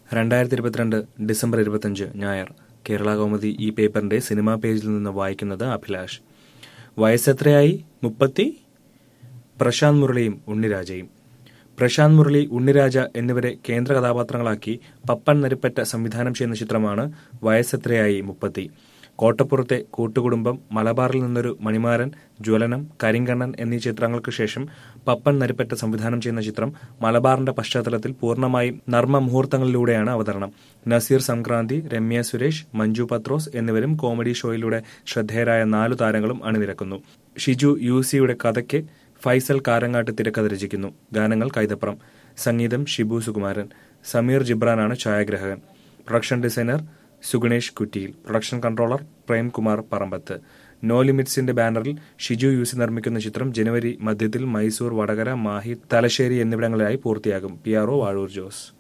രണ്ടായിരത്തി ഇരുപത്തിരണ്ട് ഡിസംബർ ഇരുപത്തഞ്ച് ഞായർ കേരള കൗമുദി ഈ പേപ്പറിന്റെ സിനിമാ പേജിൽ നിന്ന് വായിക്കുന്നത് അഭിലാഷ് വയസ്സെത്രയായി മുപ്പത്തി പ്രശാന്ത് മുരളിയും ഉണ്ണിരാജയും പ്രശാന്ത് മുരളി ഉണ്ണിരാജ എന്നിവരെ കേന്ദ്ര കഥാപാത്രങ്ങളാക്കി പപ്പൻ നരിപ്പറ്റ സംവിധാനം ചെയ്യുന്ന ചിത്രമാണ് വയസ്സെത്രയായി മുപ്പത്തി കോട്ടപ്പുറത്തെ കൂട്ടുകുടുംബം മലബാറിൽ നിന്നൊരു മണിമാരൻ ജ്വലനം കരിങ്കണ്ണൻ എന്നീ ചിത്രങ്ങൾക്ക് ശേഷം പപ്പൻ നരിപ്പറ്റ സംവിധാനം ചെയ്യുന്ന ചിത്രം മലബാറിന്റെ പശ്ചാത്തലത്തിൽ പൂർണ്ണമായും നർമ്മ മുഹൂർത്തങ്ങളിലൂടെയാണ് അവതരണം നസീർ സംക്രാന്തി രമ്യ സുരേഷ് മഞ്ജു പത്രോസ് എന്നിവരും കോമഡി ഷോയിലൂടെ ശ്രദ്ധേയരായ നാലു താരങ്ങളും അണിനിരക്കുന്നു ഷിജു യു സിയുടെ കഥയ്ക്ക് ഫൈസൽ കാരങ്ങാട്ട് തിരക്കഥ രചിക്കുന്നു ഗാനങ്ങൾ കൈതപ്രം സംഗീതം ഷിബു സുകുമാരൻ സമീർ ജിബ്രാനാണ് ഛായാഗ്രാഹകൻ production designer Suganesh Kuttiyil production controller Premkumar Parambath no ലിമിറ്റ്സിന്റെ ബാനറിൽ ഷിജു യൂസി നിർമ്മിക്കുന്ന ചിത്രം ജനുവരി മധ്യത്തിൽ മൈസൂർ വടകര മാഹി തലശ്ശേരി എന്നിവിടങ്ങളിലായി പൂർത്തിയാകും P R O Vazhoor Jose